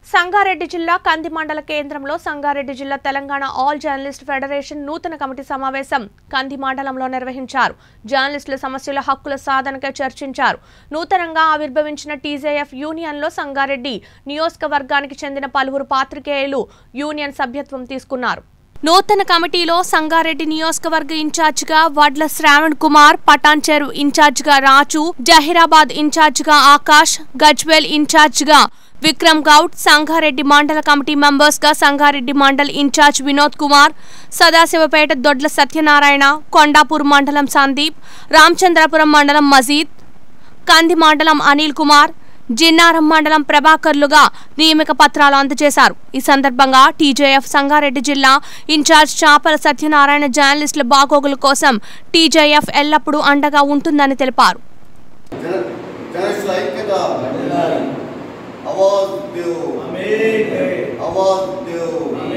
సంగారెడ్డి జిల్లా కంది మండల కేంద్రంలో సంగారెడ్డి జిల్లా తెలంగాణ ఆల్ జర్నలిస్ట్ ఫెడరేషన్ నూతన కమిటీ సమావేశం కంది మండలంలో నిర్వహించారు జర్నలిస్టుల సమస్యల హక్కుల సాధనకై చర్చించారు నూతనంగా ఆవిర్భవించిన టీజేఎఫ్ యూనియన్లో సంగారెడ్డి నియోజకవర్గానికి చెందిన పలువురు పాత్రికేయులు యూనియన్ సభ్యత్వం తీసుకున్నారు నూతన కమిటీలో సంగారెడ్డి నియోజకవర్గ ఇన్ఛార్జిగా వడ్ల శ్రావణ్ కుమార్ పటాన్చెరు ఇన్ఛార్జిగా రాజు జహీరాబాద్ ఇన్ఛార్జిగా ఆకాష్ గజ్వేల్ ఇన్ఛార్జిగా విక్రమ్ గౌడ్ సంగారెడ్డి మండల కమిటీ మెంబర్స్ గా సంగారెడ్డి మండల్ ఇన్ఛార్జ్ వినోద్ కుమార్ సదాశివపేట దొడ్ల సత్యనారాయణ కొండాపూర్ మండలం సందీప్ రామచంద్రపురం మండలం మజీద్ కంది మండలం అనిల్ కుమార్ జిన్నారం మండలం ప్రభాకర్లుగా నియామక పత్రాలు అందజేశారు ఈ సందర్భంగా టీజేఎఫ్ సంగారెడ్డి జిల్లా ఇన్ఛార్జ్ చాపల సత్యనారాయణ జర్నలిస్టుల బాగోగుల కోసం టీజేఎఫ్ ఎల్లప్పుడూ అండగా ఉంటుందని తెలిపారు జన జనస్ల ఐక్యత ఆవాజ్ దేవ్ ఆవాజ్ దేవ్